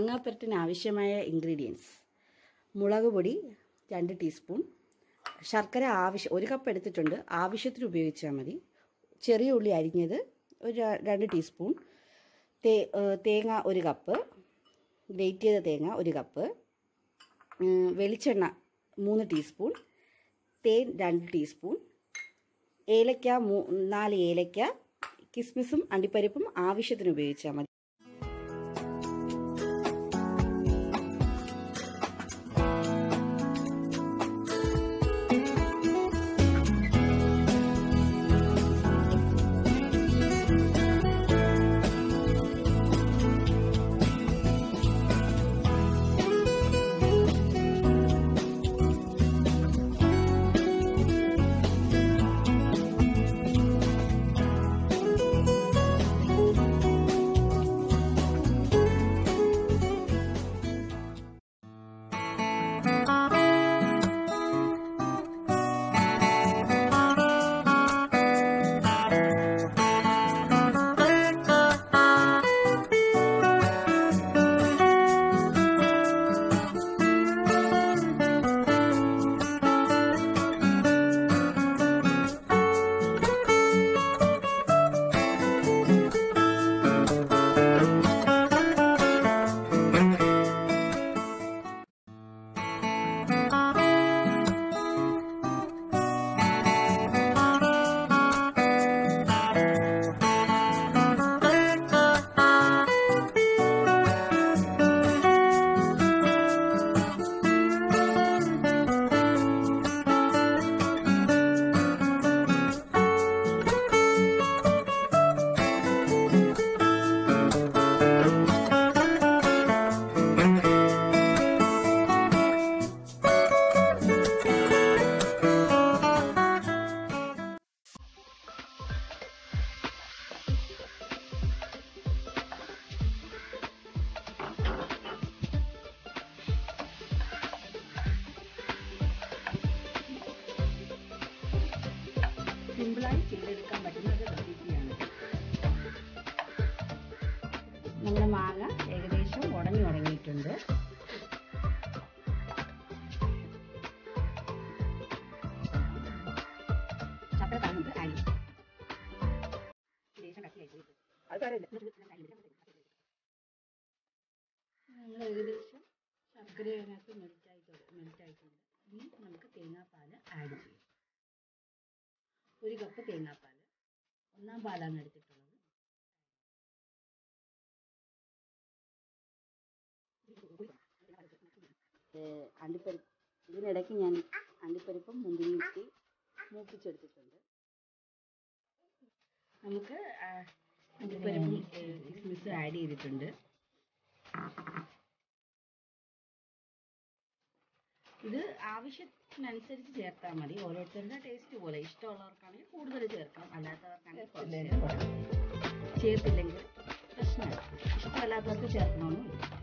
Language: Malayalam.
മാങ്ങാപ്പരട്ടിന് ആവശ്യമായ ഇൻഗ്രീഡിയൻസ് മുളക് പൊടി രണ്ട് ടീസ്പൂൺ ശർക്കര ആവശ്യം ഒരു കപ്പ് എടുത്തിട്ടുണ്ട് ആവശ്യത്തിന് ഉപയോഗിച്ചാൽ മതി ചെറിയ ഉള്ളി അരിഞ്ഞത് ഒരു ര- രണ്ട് ടീസ്പൂൺ തേ ഏഹ് തേങ്ങ ഒരു കപ്പ് ഗ്രേറ്റ് ചെയ്ത തേങ്ങ ഒരു കപ്പ് ഉം, വെളിച്ചെണ്ണ മൂന്ന് ടീസ്പൂൺ തേൻ രണ്ട് ടീസ്പൂൺ ഏലക്ക മൂ നാല് ഏലക്ക കിസ്മിസും അണ്ടിപ്പരിപ്പും ആവശ്യത്തിന് ഉപയോഗിച്ചാൽ മതി സിമ്പിളായി ചെയ്തെടുക്കാൻ പറ്റുന്ന ഒരു റെസിപ്പിയാണ് നമ്മുടെ മാങ്ങ ഏകദേശം ഉടഞ്ഞു തുടങ്ങിയിട്ടുണ്ട് ചക്കര കാണുന്നത് ആയി ലേശം കട്ടിയായി പോയി. നമ്മൾ ഏകദേശം ശർക്കര അതിനകത്ത് മെൽറ്റായി മെൽറ്റായിട്ടുണ്ട് ഇനി നമുക്ക് തേങ്ങാപ്പാൽ ആഡ് ചെയ്യാം ഒരു കപ്പ് തേങ്ങാപ്പാൽ ഒന്നാം പാലാണ് എടുത്തിട്ടുള്ളത് ഏഹ് അണ്ടിപ്പരിപ്പ് ഇതിനിടയ്ക്ക് ഞാൻ അണ്ടിപ്പരിപ്പും മുന്തിരിയും ഇട്ട് മൂപ്പിച്ചെടുത്തിട്ടുണ്ട് നമുക്ക് ആ, അണ്ടിപ്പരിപ്പും ഏഹ്, കിസ്മിസും ആഡ് ചെയ്തിട്ടുണ്ട് ഇത് ആവശ്യത്തിനനുസരിച്ച് ചേർത്താൽ മതി ഓരോരുത്തരുടെ ടേസ്റ്റ് പോലെ ഇഷ്ടമുള്ളവർക്കാണെങ്കിൽ കൂടുതൽ ചേർക്കാം അല്ലാത്തവർക്കാണെങ്കിൽ കുറച്ച് ചേർക്കാം. ചേർത്തില്ലെങ്കിൽ പ്രശ്നമില്ല ഇഷ്ടമല്ലാത്തവർക്ക് ചേർക്കണമെന്നില്ല